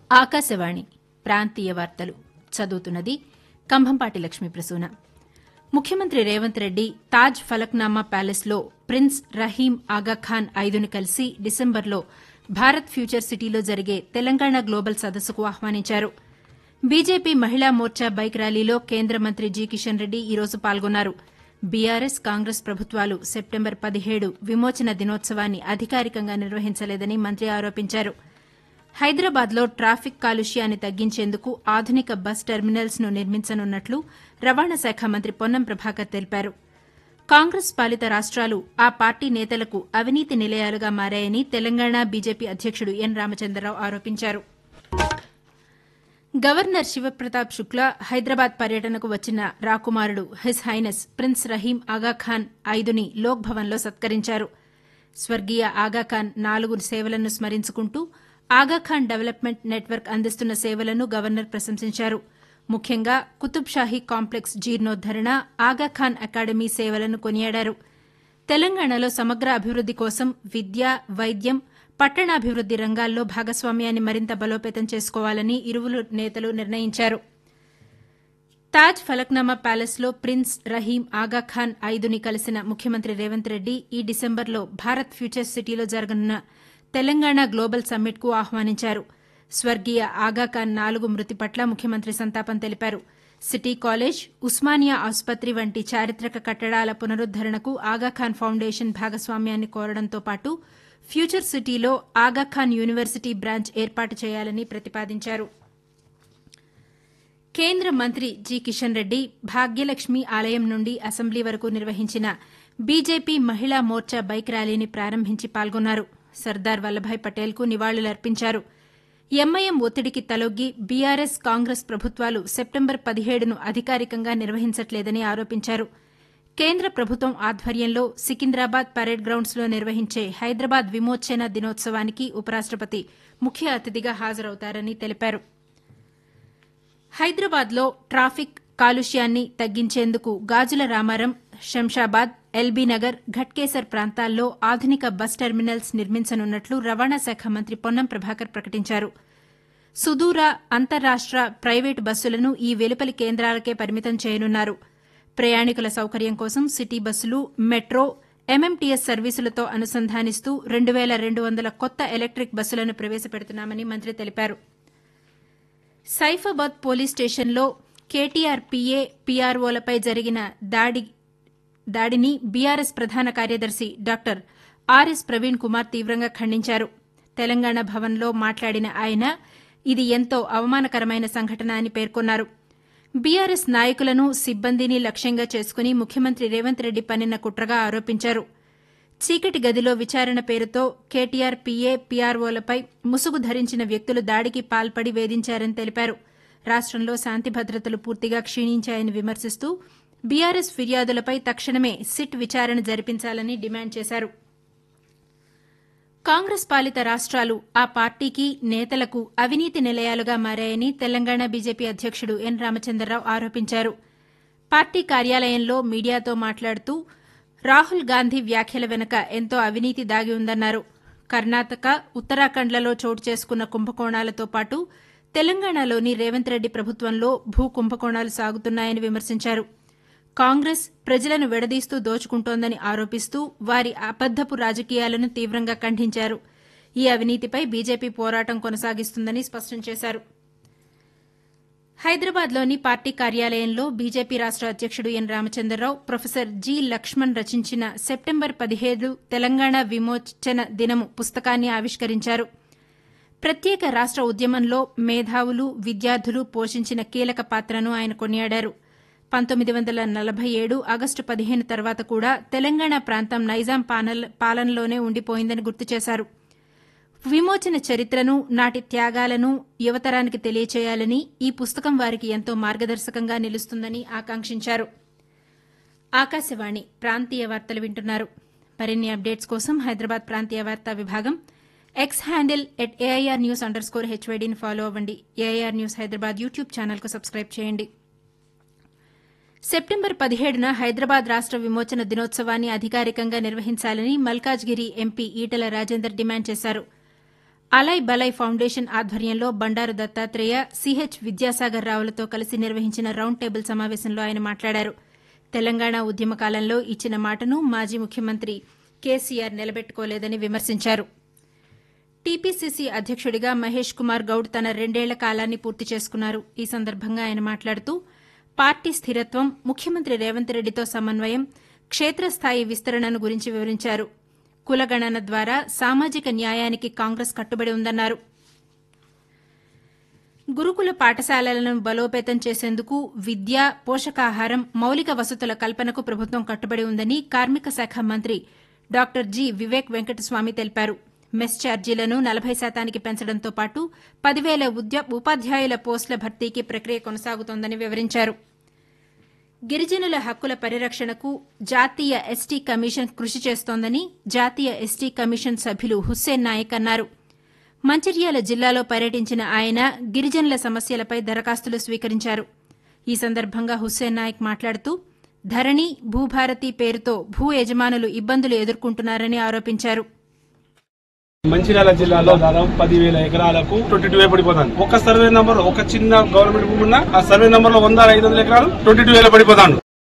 ఆకాశవాణి ప్రాంతీయ వార్తలు చదువుతున్నది కంభంపాటి లక్ష్మీ ప్రసూన ముఖ్యమంత్రి రేవంత్ రెడ్డి తాజ్ ఫలక్నామా ప్యాలెస్లో ప్రిన్స్ రహీం ఆగాఖాన్ ఐదుని కలిసి డిసెంబర్లో భారత్ ఫ్యూచర్ సిటీలో జరిగే తెలంగాణ గ్లోబల్ సదస్సుకు ఆహ్వానించారు బీజేపీ మహిళా మోర్చా బైక్ ర్యాలీలో కేంద్ర మంత్రి జి కిషన్ రెడ్డి ఈరోజు పాల్గొన్నారు బీఆర్ఎస్ కాంగ్రెస్ ప్రభుత్వాలు సెప్టెంబర్ పదిహేడు విమోచన దినోత్సవాన్ని అధికారికంగా నిర్వహించలేదని మంత్రి ఆరోపించారు హైదరాబాద్లో ట్రాఫిక్ కాలుష్యాన్ని తగ్గించేందుకు ఆధునిక బస్ టెర్మినల్స్ ను నిర్మించనున్నట్లు రవాణా శాఖ మంత్రి పొన్నం ప్రభాకర్ తెలిపారు కాంగ్రెస్ పాలిత రాష్ట్రాలు ఆ పార్టీ నేతలకు అవినీతి నిలయాలుగా మారాయని తెలంగాణ బీజేపీ అధ్యకుడు ఎన్ రామచంద్రరావు ఆరోపించారు గవర్నర్ శివప్రతాప్ శుక్లా హైదరాబాద్ పర్యటనకు వచ్చిన రాకుమారుడు his highness prince Rahim Aga Khan ఐదుని లోక్ భవన్లో సత్కరించారు స్వర్గీయ ఆగాఖాన్ నాలుగు సేవలను స్మరించుకుంటూ ఆగాఖాన్ డెవలప్మెంట్ నెట్వర్క్ అందిస్తున్న సేవలను గవర్నర్ ప్రశంసించారు ముఖ్యంగా కుతుబ్ షాహీ కాంప్లెక్స్ జీర్ణోద్దరణ ఆగాఖాన్ అకాడమీ సేవలను కొనియాడారు తెలంగాణలో సమగ్ర అభివృద్ది కోసం విద్య వైద్యం పట్టణాభివృద్ది రంగాల్లో భాగస్వామ్యాన్ని మరింత బలోపేతం చేసుకోవాలని ఇరువురు నేతలు నిర్ణయించారు తాజ్ ఫలక్నామా ప్యాలెస్లో ప్రిన్స్ రహీం ఆగాఖాన్ ఐదుని కలిసిన ముఖ్యమంత్రి రేవంత్ రెడ్డి ఈ డిసెంబర్లో భారత్ ఫ్యూచర్ సిటీలో జరగనున్న తెలంగాణ గ్లోబల్ సమ్మిట్కు ఆహ్వానించారు స్వర్గీయ ఆగాఖాన్ నాలుగు మృతి పట్ల ముఖ్యమంత్రి సంతాపం తెలిపారు సిటీ కాలేజ్ ఉస్మానియా ఆసుపత్రి వంటి చారిత్రక కట్టడాల పునరుద్దరణకు ఆగాఖాన్ ఫౌండేషన్ భాగస్వామ్యాన్ని కోరడంతో పాటు ఫ్యూచర్ సిటీలో ఆగాఖాన్ యూనివర్సిటీ బ్రాంచ్ ఏర్పాటు చేయాలని ప్రతిపాదించారు కేంద్ర మంత్రి జి కిషన్ రెడ్డి భాగ్యలక్ష్మి ఆలయం నుండి అసెంబ్లీ వరకు నిర్వహించిన బీజేపీ మహిళా మోర్చా బైక్ ర్యాలీని ప్రారంభించి పాల్గొన్నారు సర్దార్ వల్లభాయ్ పటేల్కు నివాళులర్పించారు ఎంఐఎం ఒత్తిడికి తలొగ్గి బీఆర్ఎస్ కాంగ్రెస్ ప్రభుత్వాలు సెప్టెంబర్ పదిహేడును అధికారికంగా నిర్వహించట్లేదని ఆరోపించారు కేంద్ర ప్రభుత్వం ఆధ్వర్యంలో సికింద్రాబాద్ పరేడ్ గ్రౌండ్స్లో నిర్వహించే హైదరాబాద్ విమోచన దినోత్సవానికి ఉపరాష్టపతి ముఖ్య అతిథిగా హాజరవుతారని తెలిపారు హైదరాబాద్లో ట్రాఫిక్ కాలుష్యాన్ని తగ్గించేందుకు గాజుల రామారం శంషాబాద్ ఎల్బీనగర్ ఘట్కేసర్ ప్రాంతాల్లో ఆధునిక బస్ టెర్మినల్స్ నిర్మించనున్నట్లు రవాణా శాఖ మంత్రి పొన్నం ప్రభాకర్ ప్రకటించారు సుదూర అంతర్రాష్ట ప్రైవేటు బస్సులను ఈ వెలుపలి కేంద్రాలకే పరిమితం చేయనున్నారు ప్రయాణికుల సౌకర్యం కోసం సిటీ బస్సులు మెట్రో ఎంఎంటీఎస్ సర్వీసులతో అనుసంధానిస్తూ రెండు వేల రెండు వందల కొత్త ఎలక్టిక్ బస్సులను ప్రవేశపెడుతున్నామని మంత్రి తెలిపారు సైఫాబాద్ పోలీస్ స్టేషన్లో కేటీఆర్ పీఏ పీఆర్ఓలపై జరిగిన దాడి దాడిని బీఆర్ఎస్ ప్రధాన కార్యదర్శి డాక్టర్ ఆర్ఎస్ ప్రవీణ్ కుమార్ తీవ్రంగా ఖండించారు తెలంగాణ భవన్లో మాట్లాడిన ఆయన ఇది ఎంతో అవమానకరమైన సంఘటన అని పేర్కొన్నారు బీఆర్ఎస్ నాయకులను సిబ్బందిని లక్ష్యంగా చేసుకుని ముఖ్యమంత్రి రేవంత్ రెడ్డి పన్నిన కుట్రగా ఆరోపించారు చీకటి గదిలో విచారణ పేరుతో కేటీఆర్ పీఏ పీఆర్ఓలపై ముసుగు ధరించిన వ్యక్తులు దాడికి పాల్పడి వేధించారని తెలిపారు రాష్టంలో శాంతి భద్రతలు పూర్తిగా క్షీణించాయని విమర్శిస్తూ బీఆర్ఎస్ ఫిర్యాదులపై తక్షణమే సిట్ విచారణ జరిపించాలని డిమాండ్ చేశారు కాంగ్రెస్ పాలిత రాష్ట్రాలు ఆ పార్టీకి నేతలకు అవినీతి నిలయాలుగా మారాయని తెలంగాణ బీజేపీ అధ్యకుడు ఎన్ రామచంద్రరావు ఆరోపించారు పార్టీ కార్యాలయంలో మీడియాతో మాట్లాడుతూ రాహుల్ గాంధీ వ్యాఖ్యల వెనుక ఎంతో అవినీతి దాగి ఉందన్నారు కర్ణాటక ఉత్తరాఖండ్లలో చోటు చేసుకున్న కుంభకోణాలతో పాటు తెలంగాణలోని రేవంత్ రెడ్డి ప్రభుత్వంలో భూ కుంభకోణాలు సాగుతున్నాయని విమర్శించారు కాంగ్రెస్ ప్రజలను విడదీస్తూ దోచుకుంటోందని ఆరోపిస్తూ వారి అబద్దపు రాజకీయాలను తీవ్రంగా ఖండించారు ఈ అవినీతిపై బీజేపీ పోరాటం కొనసాగిస్తుందని స్పష్టం చేశారు హైదరాబాద్లోని పార్టీ కార్యాలయంలో బీజేపీ రాష్ట అధ్యకుడు N Ramachandra Rao professor G Laxman రచించిన సెప్టెంబర్ పదిహేడు తెలంగాణ విమోచన దినము పుస్తకాన్ని ఆవిష్కరించారు ప్రత్యేక రాష్ట ఉద్యమంలో మేధావులు విద్యార్థులు పోషించిన కీలక పాత్రను ఆయన కొనియాడారు పంతొమ్మిది వందల నలభై ఏడు ఆగస్టు పదిహేను తర్వాత కూడా తెలంగాణ ప్రాంతం నైజాం పాలనలోనే ఉండిపోయిందని గుర్తు చేశారు విమోచన చరిత్రను నాటి త్యాగాలను యువతరానికి తెలియచేయాలని ఈ పుస్తకం వారికి ఎంతో మార్గదర్శకంగా నిలుస్తుందని ఆకాంక్షించారు ఆకాశవాణి ప్రాంతీయ వార్తలు వింటున్నారు మరిన్ని అప్డేట్స్ కోసం హైదరాబాద్ ప్రాంతీయ వార్తా విభాగం X handle at AIR news under score హెచ్వైడీని ఫాలో అవ్వండి ఏఐఆర్ న్యూస్ హైదరాబాద్ యూట్యూబ్ ఛానల్కు సబ్స్క్రైబ్ చేయండి సెప్టెంబర్ పదిహేడున హైదరాబాద్ రాష్ట విమోచన దినోత్సవాన్ని అధికారికంగా నిర్వహించాలని మల్కాజ్గిరి ఎంపీ ఈటల రాజేందర్ డిమాండ్ చేశారు అలై బలై ఫౌండేషన్ ఆధ్వర్యంలో బండారు దత్తాత్రేయ సిహెచ్ విద్యాసాగర్ రావులతో కలిసి నిర్వహించిన రౌండ్ టేబుల్ సమావేశంలో ఆయన మాట్లాడారు తెలంగాణ ఉద్యమ కాలంలో ఇచ్చిన మాటను మాజీ ముఖ్యమంత్రి కేసీఆర్ నిలబెట్టుకోలేదని విమర్శించారు టీపీసీసీ అధ్యక్షుడిగా మహేష్ కుమార్ గౌడ్ తన రెండేళ్ల కాలాన్ని పూర్తి చేసుకున్నారు ఈ సందర్భంగా ఆయన మాట్లాడుతూ పార్టీ స్థిరత్వం ముఖ్యమంత్రి రేవంత్ రెడ్డితో సమన్వయం క్షేత్రస్థాయి విస్తరణను గురించి వివరించారు కులగణన ద్వారా సామాజిక న్యాయానికి కాంగ్రెస్ కట్టుబడి ఉందన్నారు గురుకుల పాఠశాలలను బలోపేతం చేసేందుకు విద్య పోషకాహారం మౌలిక వసతుల కల్పనకు ప్రభుత్వం కట్టుబడి ఉందని కార్మిక శాఖ మంత్రి డాక్టర్ జి వివేక్ వెంకటస్వామి తెలిపారు మెస్ ఛార్జీలను నలభై శాతానికి పెంచడంతో పాటు పదివేల ఉపాధ్యాయుల పోస్టుల భర్తీకి ప్రక్రియ కొనసాగుతోందని వివరించారు గిరిజనుల హక్కుల పరిరక్షణకు జాతీయ ఎస్టీ కమిషన్ కృషి చేస్తోందని జాతీయ ఎస్టీ కమిషన్ సభ్యులు హుస్సేన్ నాయక్ అన్నారు మంచిర్యాల జిల్లాలో పర్యటించిన ఆయన గిరిజనుల సమస్యలపై దరఖాస్తులు స్వీకరించారు ఈ సందర్భంగా హుస్సేన్ నాయక్ మాట్లాడుతూ ధరణి భూభారతి పేరుతో భూ యజమానులు ఇబ్బందులు ఎదుర్కొంటున్నారని ఆరోపించారు మంచిర్యాల జిల్లాలో దాదాపు పదివేల ఎకరాలకు ట్వంటీ టూ పడిపోతాను ఒక సర్వే నంబర్ ఒక చిన్న గవర్నమెంట్ భూమి ఉన్న ఆ సర్వే నంబర్ లో వంద ఐదు వందల ఎకరాలు ట్వంటీ టూ వేల పడిపోతాను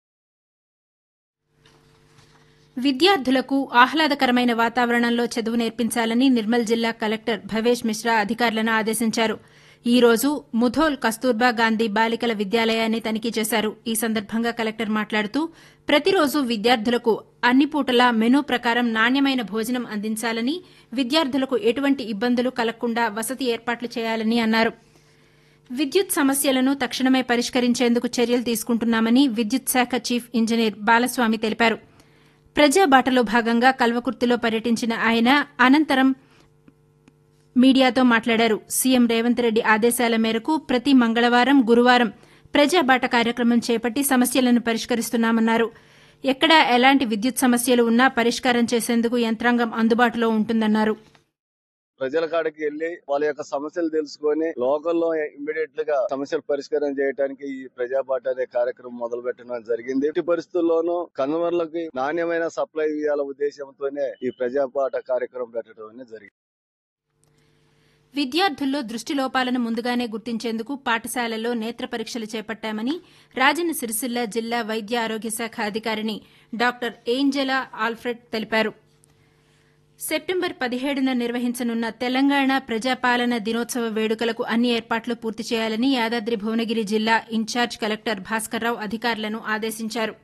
విద్యార్థులకు ఆహ్లాదకరమైన వాతావరణంలో చదువు నేర్పించాలని నిర్మల్ జిల్లా కలెక్టర్ భవేష్ మిశ్రా అధికారులను ఆదేశించారు ఈ రోజు ముధోల్ కస్తూర్బా గాంధీ బాలికల విద్యాలయాన్ని తనిఖీ చేశారు ఈ సందర్భంగా కలెక్టర్ మాట్లాడుతూ ప్రతిరోజు విద్యార్థులకు అన్ని పూటలా మెనూ ప్రకారం నాణ్యమైన భోజనం అందించాలని విద్యార్థులకు ఎటువంటి ఇబ్బందులు కలగకుండా వసతి ఏర్పాట్లు చేయాలని అన్నారు విద్యుత్ సమస్యలను తక్షణమే పరిష్కరించేందుకు చర్యలు తీసుకుంటున్నామని విద్యుత్ శాఖ చీఫ్ ఇంజనీర్ బాలస్వామి తెలిపారు ప్రజాబాటలో భాగంగా కల్వకుర్తిలో పర్యటించిన ఆయన అనంతరం మీడియాతో మాట్లాడారు సీఎం రేవంత్ రెడ్డి ఆదేశాల మేరకు ప్రతి మంగళవారం గురువారం ప్రజాబాట కార్యక్రమం చేపట్టి సమస్యలను పరిష్కరిస్తున్నామన్నారు ఎక్కడా ఎలాంటి విద్యుత్ సమస్యలు ఉన్నా పరిష్కారం చేసేందుకు యంత్రాంగం అందుబాటులో ఉంటుందన్నారు ప్రజల కాడికి వెళ్లి వాళ్ళ యొక్క సమస్యలు తెలుసుకొని లోకల్లో ఇమ్మీడియట్ గా సమస్యలు పరిష్కారం చేయడానికి ఈ ప్రజాబాట అనే కార్యక్రమం మొదలు పెట్టడం జరిగింది ఎట్టి పరిస్థితుల్లోనూ కన్వర్లకి నాణ్యమైన సప్లై ఇవ్వాల ఉద్దేశంతోనే ఈ ప్రజాబాట కార్యక్రమం పెట్టడం అనేది జరిగింది విద్యార్థుల్లో దృష్టి లోపాలను ముందుగానే గుర్తించేందుకు పాఠశాలల్లో నేత్ర పరీక్షలు చేపట్టామని రాజన్న సిరిసిల్ల జిల్లా వైద్య ఆరోగ్య శాఖ అధికారిని డాక్టర్ ఏంజెలా ఆల్ఫ్రెడ్ తెలిపారు సెప్టెంబర్ పదిహేడున నిర్వహించనున్న తెలంగాణ ప్రజాపాలన దినోత్సవ వేడుకలకు అన్ని ఏర్పాట్లు పూర్తి చేయాలని యాదాద్రి భువనగిరి జిల్లా ఇన్ఛార్జ్ కలెక్టర్ భాస్కర్రావు అధికారులను ఆదేశించారు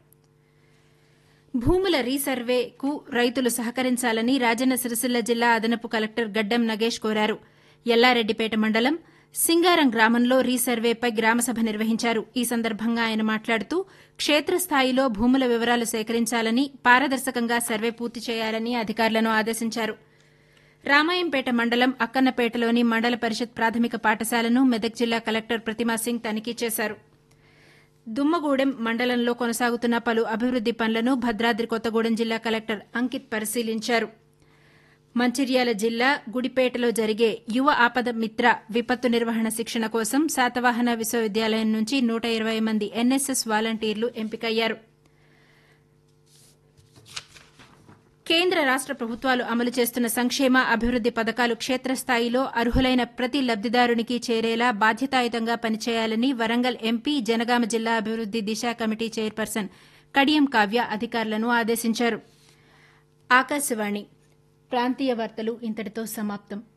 భూముల రీసర్వేకు రైతులు సహకరించాలని రాజన్న సిరిసిల్ల జిల్లా అదనపు కలెక్టర్ గడ్డం నగేష్ కోరారు ఎల్లారెడ్డిపేట మండలం సింగారం గ్రామంలో రీసర్వేపై గ్రామసభ నిర్వహించారు ఈ సందర్భంగా ఆయన మాట్లాడుతూ క్షేత్రస్థాయిలో భూముల వివరాలు సేకరించాలని పారదర్శకంగా సర్వే పూర్తి చేయాలని అధికారులను ఆదేశించారు రామాయంపేట మండలం అక్కన్నపేటలోని మండల పరిషత్ ప్రాథమిక పాఠశాలను మెదక్ జిల్లా కలెక్టర్ ప్రతిమా సింగ్ తనిఖీ చేశారు దుమ్మగూడెం మండలంలో కొనసాగుతున్న పలు అభివృద్ది పనులను భద్రాద్రి కొత్తగూడెం జిల్లా కలెక్టర్ అంకిత్ పరిశీలించారు మంచిర్యాల జిల్లా గుడిపేటలో జరిగే యువ ఆపద మిత్ర విపత్తు నిర్వహణ శిక్షణ కోసం శాతవాహన విశ్వవిద్యాలయం నుంచి నూట ఇరవై మంది ఎన్ఎస్ఎస్ వాలంటీర్లు ఎంపికయ్యారు కేంద్ర రాష్ట ప్రభుత్వాలు అమలు చేస్తున్న సంక్షేమ అభివృద్ది పథకాలు క్షేత్రస్థాయిలో అర్హులైన ప్రతి లబ్దిదారునికి చేరేలా బాధ్యతాయుతంగా పనిచేయాలని వరంగల్ ఎంపీ జనగామ జిల్లా అభివృద్ది దిశ కమిటీ చైర్పర్సన్ కడియం కావ్య అధికారులను ఆదేశించారు ఆకాశవాణి ప్రాంతీయ వార్తలు ఇంతటితో సమాప్తం